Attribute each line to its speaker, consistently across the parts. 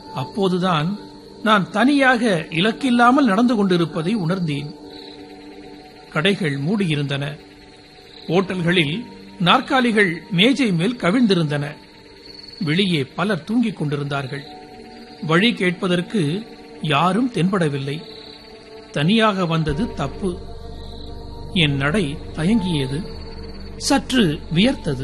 Speaker 1: அப்போதுதான் நான் தனியாக இலக்கில்லாமல் நடந்து கொண்டிருப்பதை உணர்ந்தேன் கடைகள் மூடியிருந்தன ஓட்டல்களில் நாற்காலிகள் மேஜை மேல் கவிழ்ந்திருந்தன வெளியே பலர் தூங்கிக் கொண்டிருந்தார்கள் வழி கேட்பதற்கு யாரும் தென்படவில்லை தனியாக வந்தது தப்பு என் நடை தயங்கியது சற்று வியர்த்தது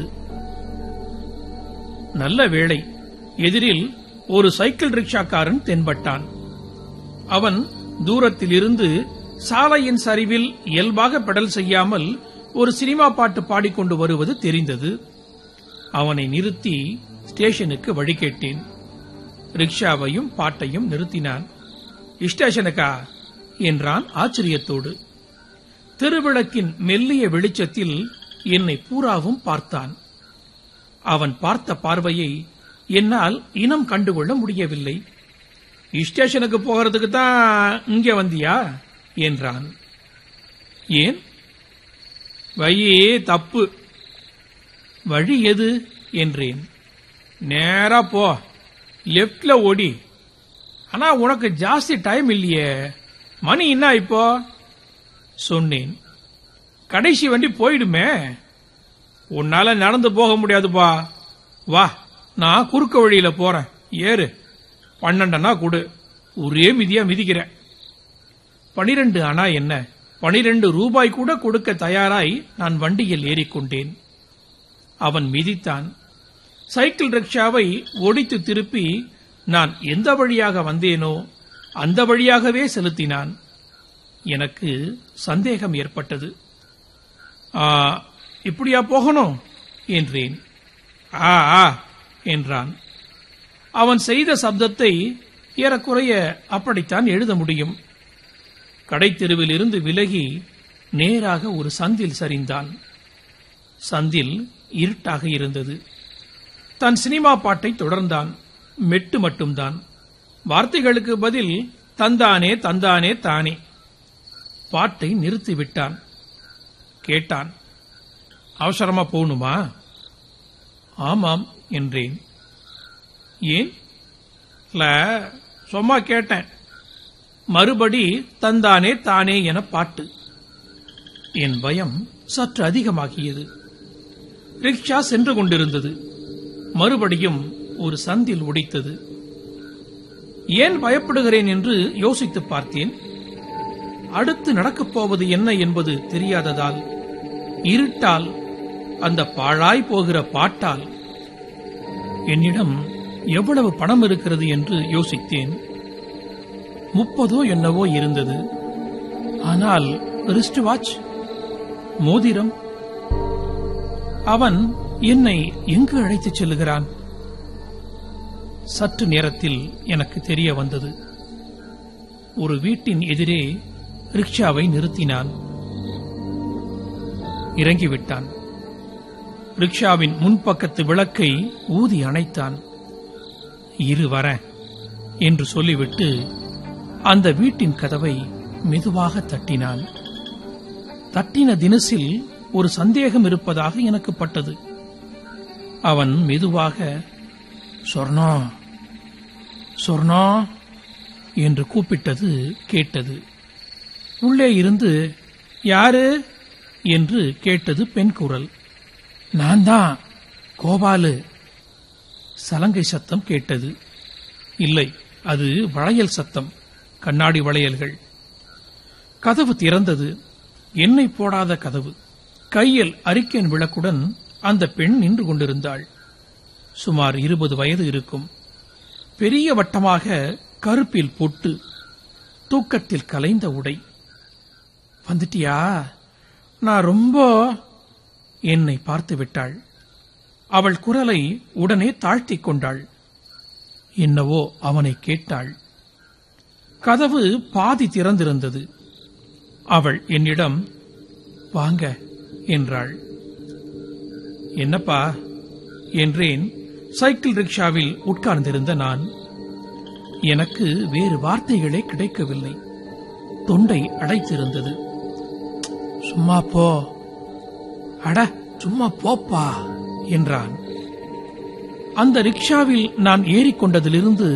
Speaker 1: நல்ல வேளை எதிரில் ஒரு சைக்கிள் ரிக்ஷாக்காரன் தென்பட்டான் அவன் தூரத்தில் இருந்து சாலையின் சரிவில் இயல்பாக பெடல் செய்யாமல் ஒரு சினிமா பாட்டு பாடிக்கொண்டு வருவது தெரிந்தது அவனை நிறுத்தி ஸ்டேஷனுக்கு வழி கேட்டேன் ரிக்ஷாவையும் பாட்டையும் நிறுத்தினான் ஸ்டேஷனுக்கா என்றான் ஆச்சரியத்தோடு திருவிளக்கின் மெல்லிய வெளிச்சத்தில் என்னை பூராவும் பார்த்தான் அவன் பார்த்த பார்வையை என்னால் இனம் கண்டுகொள்ள முடியவில்லை ஸ்டேஷனுக்கு போகிறதுக்கு தான் இங்கே வந்தியா என்றான் ஏன் வழி தப்பு வழி எது என்றேன் நேரா போ லெப்ட்ல ஓடி ஆனா உனக்கு ஜாஸ்தி டைம் இல்லையே மணி என்ன இப்போ சொன்னேன் கடைசி வண்டி போயிடுமே உன்னால நடந்து போக முடியாதுப்பா வா நான் குறுக்க வழியில போறேன் ஏறு பன்னெண்டனா கொடு ஒரே மிதியா மிதிக்கிறேன் பனிரெண்டு அணா என்ன பனிரெண்டு ரூபாய் கூட கொடுக்க தயாராய் நான் வண்டியில் ஏறிக்கொண்டேன் அவன் மிதித்தான் சைக்கிள் ரிக்ஷாவை ஒடித்து திருப்பி நான் எந்த வழியாக வந்தேனோ அந்த வழியாகவே செலுத்தினான் எனக்கு சந்தேகம் ஏற்பட்டது "ஆ, இப்படியா போகணும் என்றேன் ஆ ஆ என்றான் அவன் செய்த சப்தத்தை ஏறக்குறைய அப்படித்தான் எழுத முடியும் கடைத்தெருவில் இருந்து விலகி நேராக ஒரு சந்தில் சரிந்தான் சந்தில் இருட்டாக இருந்தது தன் சினிமா பாட்டை தொடர்ந்தான் மெட்டு மட்டும்தான் வார்த்தைகளுக்கு பதில் தந்தானே தந்தானே தானே பாட்டை நிறுத்திவிட்டான் கேட்டான் அவசரமா போகணுமா ஆமாம் என்றேன் ஏன் இல்ல சும்மா கேட்டேன் மறுபடி தந்தானே தானே என பாட்டு என் பயம் சற்று அதிகமாகியது ரிக்ஷா சென்று கொண்டிருந்தது மறுபடியும் ஒரு சந்தில் உடைத்தது ஏன் பயப்படுகிறேன் என்று யோசித்து பார்த்தேன் அடுத்து நடக்கப் போவது என்ன என்பது தெரியாததால் இருட்டால் அந்த பாழாய் போகிற பாட்டால் என்னிடம் எவ்வளவு பணம் இருக்கிறது என்று யோசித்தேன் முப்பதோ என்னவோ இருந்தது ஆனால் ரிஸ்ட் வாட்ச் மோதிரம் அவன் என்னை எங்கு அழைத்துச் செல்லுகிறான் சற்று நேரத்தில் எனக்கு தெரிய வந்தது ஒரு வீட்டின் எதிரே ரிக்ஷாவை நிறுத்தினான் இறங்கிவிட்டான் ரிக்ஷாவின் முன்பக்கத்து விளக்கை ஊதி அணைத்தான் இரு வரேன் என்று சொல்லிவிட்டு அந்த வீட்டின் கதவை மெதுவாக தட்டினான் தட்டின தினசில் ஒரு சந்தேகம் இருப்பதாக எனக்கு பட்டது அவன் மெதுவாக சொர்ணா சொர்ணா என்று கூப்பிட்டது கேட்டது உள்ளே இருந்து யாரு என்று கேட்டது பெண் குரல் நான் தான் கோபாலு சலங்கை சத்தம் கேட்டது இல்லை அது வளையல் சத்தம் கண்ணாடி வளையல்கள் கதவு திறந்தது எண்ணெய் போடாத கதவு கையில் அரிக்கேன் விளக்குடன் அந்த பெண் நின்று கொண்டிருந்தாள் சுமார் இருபது வயது இருக்கும் பெரிய வட்டமாக கருப்பில் பொட்டு தூக்கத்தில் கலைந்த உடை வந்துட்டியா நான் ரொம்ப என்னை பார்த்து விட்டாள் அவள் குரலை உடனே தாழ்த்திக் கொண்டாள் என்னவோ அவனை கேட்டாள் கதவு பாதி திறந்திருந்தது அவள் என்னிடம் வாங்க என்றாள் என்னப்பா என்றேன் சைக்கிள் ரிக்ஷாவில் உட்கார்ந்திருந்த நான் எனக்கு வேறு வார்த்தைகளே கிடைக்கவில்லை தொண்டை அடைத்திருந்தது சும்மா போ அட சும்மா போப்பா என்றான் அந்த ரிக்ஷாவில் நான் ஏறிக்கொண்டதிலிருந்து